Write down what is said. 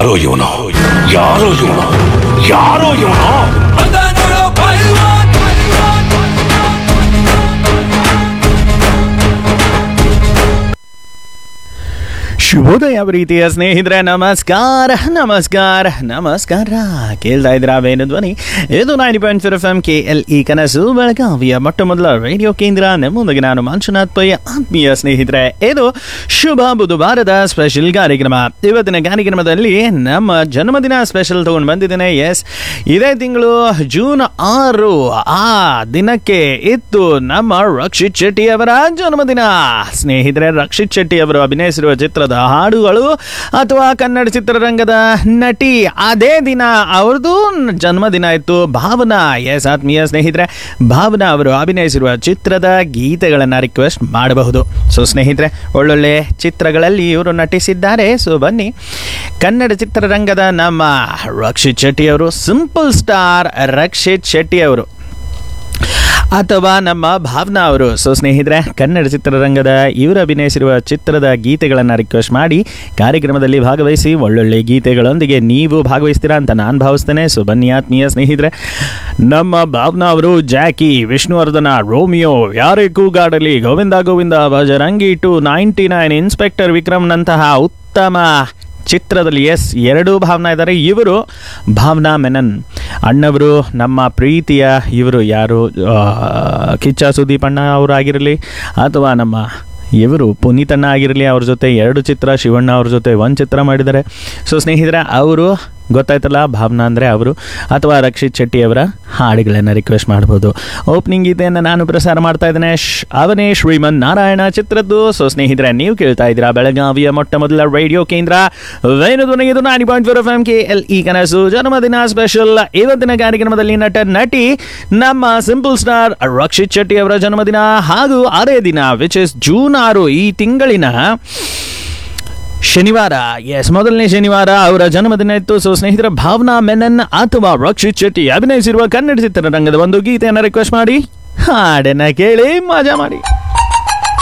ಯಾರೋ ಇವನು ಯಾರೋ ಇವನು ಯಾರೋ ಇವನು ಶುಭೋದಯ ಪ್ರೀತಿಯ ಸ್ನೇಹಿತರೆ ನಮಸ್ಕಾರ ನಮಸ್ಕಾರ ನಮಸ್ಕಾರ ಕೇಳ್ತಾ ಇದ್ರ ವೇಣು ಧ್ವನಿ ಇದು nine point four F M K L E ಕನಸು ಬೆಳಗಾವಿಯ ಮೊಟ್ಟ ಮೊದಲ ರೇಡಿಯೋ ಕೇಂದ್ರ ನಿಮ್ಮೊಂದಿಗೆ ನಾನು ಮಂಜುನಾಥ್ ಪೈ ಆತ್ಮೀಯ ಸ್ನೇಹಿತರೆ ಇದು ಶುಭ ಬುಧವಾರದ ಸ್ಪೆಷಲ್ ಕಾರ್ಯಕ್ರಮ ಇವತ್ತಿನ ಕಾರ್ಯಕ್ರಮದಲ್ಲಿ ನಮ್ಮ ಜನ್ಮದಿನ ಸ್ಪೆಷಲ್ ತಗೊಂಡು ಬಂದಿದ್ದೇನೆ ಎಸ್ ಇದೇ ತಿಂಗಳು ಜೂನ್ ಆರು ಆ ದಿನಕ್ಕೆ ಇತ್ತು ನಮ್ಮ ರಕ್ಷಿತ್ ಶೆಟ್ಟಿ ಅವರ ಜನ್ಮದಿನ ಸ್ನೇಹಿತರೆ ರಕ್ಷಿತ್ ಶೆಟ್ಟಿ ಅವರು ಅಭಿನಯಿಸಿರುವ ಚಿತ್ರದ ಹಾಡುಗಳು ಅಥವಾ ಕನ್ನಡ ಚಿತ್ರರಂಗದ ನಟಿ ಅದೇ ದಿನ ಅವ್ರದ್ದು ಜನ್ಮದಿನ ಇತ್ತು ಭಾವನಾ ಎಸ್ ಆತ್ಮೀಯ ಸ್ನೇಹಿತರೆ ಭಾವನಾ ಅವರು ಅಭಿನಯಿಸಿರುವ ಚಿತ್ರದ ಗೀತೆಗಳನ್ನು ರಿಕ್ವೆಸ್ಟ್ ಮಾಡಬಹುದು ಸೊ ಸ್ನೇಹಿತರೆ ಒಳ್ಳೊಳ್ಳೆ ಚಿತ್ರಗಳಲ್ಲಿ ಇವರು ನಟಿಸಿದ್ದಾರೆ ಸೊ ಬನ್ನಿ ಕನ್ನಡ ಚಿತ್ರರಂಗದ ನಮ್ಮ ರಕ್ಷಿತ್ ಶೆಟ್ಟಿ ಅವರು ಸಿಂಪಲ್ ಸ್ಟಾರ್ ರಕ್ಷಿತ್ ಶೆಟ್ಟಿ ಅವರು ಅಥವಾ ನಮ್ಮ ಭಾವನಾ ಅವರು ಸೊ ಸ್ನೇಹಿತರೆ ಕನ್ನಡ ಚಿತ್ರರಂಗದ ಇವರು ಅಭಿನಯಿಸಿರುವ ಚಿತ್ರದ ಗೀತೆಗಳನ್ನು ರಿಕ್ವೆಸ್ಟ್ ಮಾಡಿ ಕಾರ್ಯಕ್ರಮದಲ್ಲಿ ಭಾಗವಹಿಸಿ ಒಳ್ಳೊಳ್ಳೆ ಗೀತೆಗಳೊಂದಿಗೆ ನೀವು ಭಾಗವಹಿಸ್ತೀರಾ ಅಂತ ನಾನು ಭಾವಿಸ್ತೇನೆ ಸೊ ಬನ್ನಿ ಆತ್ಮೀಯ ಸ್ನೇಹಿತರೆ ನಮ್ಮ ಭಾವನಾ ಅವರು Jackie Vishnuvardhana Romeo Yaare Koogadali Govinda Govinda Bajarangi two ninety nine inspector ವಿಕ್ರಮ್ನಂತಹ ಉತ್ತಮ ಚಿತ್ರದಲ್ಲಿ ಎಸ್ ಎರಡೂ ಭಾವನಾ ಇದ್ದಾರೆ ಇವರು ಭಾವನಾ ಮೆನನ್ ಅಣ್ಣವರು ನಮ್ಮ ಪ್ರೀತಿಯ ಇವರು ಯಾರು ಆ, ಕಿಚ್ಚ ಸುದೀಪ್ ಅಣ್ಣ ಅವರಾಗಿರಲಿ ಅಥವಾ ನಮ್ಮ ಇವರು ಪುನೀತಣ್ಣ ಆಗಿರಲಿ ಅವ್ರ ಜೊತೆ ಎರಡು ಚಿತ್ರ ಶಿವಣ್ಣ ಅವ್ರ ಜೊತೆ ಒಂದು ಚಿತ್ರ ಮಾಡಿದ್ದಾರೆ ಸೊ ಸ್ನೇಹಿತರೆ ಅವರು ಗೊತ್ತಾಯ್ತಲ್ಲ ಭಾವನಾ ಅಂದರೆ ಅವರು ಅಥವಾ ರಕ್ಷಿತ್ ಶೆಟ್ಟಿ ಅವರ ಹಾಡುಗಳನ್ನು ರಿಕ್ವೆಸ್ಟ್ ಮಾಡ್ಬೋದು ಓಪನಿಂಗ್ ಗೀತೆಯನ್ನು ನಾನು ಪ್ರಸಾರ ಮಾಡ್ತಾ ಇದ್ದೇನೆ ಶ್- ಅವನೇ ಶ್ರೀಮನ್ ನಾರಾಯಣ ಚಿತ್ರದ್ದು ಸೊ ಸ್ನೇಹಿತರೆ ನೀವು ಕೇಳ್ತಾ ಇದ್ದೀರಾ ಬೆಳಗಾವಿಯ ಮೊಟ್ಟ ಮೊದಲ ರೇಡಿಯೋ ಕೇಂದ್ರ ವೇಣುಧ್ವನಿ ಇದು nine point four F M K L E ಕನಸು ಜನ್ಮದಿನ ಸ್ಪೆಷಲ್ ಇವತ್ತಿನ ಕಾರ್ಯಕ್ರಮದಲ್ಲಿ ನಟ ನಟಿ ನಮ್ಮ ಸಿಂಪಲ್ ಸ್ಟಾರ್ ರಕ್ಷಿತ್ ಶೆಟ್ಟಿ ಅವರ ಜನ್ಮದಿನ ಹಾಗೂ ಅದೇ ದಿನ ವಿಚ್ ಇಸ್ ಜೂನ್ ಆರು ಈ ತಿಂಗಳಿನ ಶನಿವಾರ ಎಸ್ ಮೊದಲನೇ ಶನಿವಾರ ಅವರ ಜನ್ಮದಿನ ಇತ್ತು ಸೊ ಸ್ನೇಹಿತರ ಭಾವನಾ ಮೆನನ್ ಅಥವಾ ರಕ್ಷಿತ್ ಶೆಟ್ಟಿ ಅಭಿನಯಿಸಿರುವ ಕನ್ನಡ ಚಿತ್ರರಂಗದ ಒಂದು ಗೀತೆಯನ್ನು ರಿಕ್ವೆಸ್ಟ್ ಮಾಡಿ ಹಾಡನ್ನ ಕೇಳಿ ಮಜಾ ಮಾಡಿ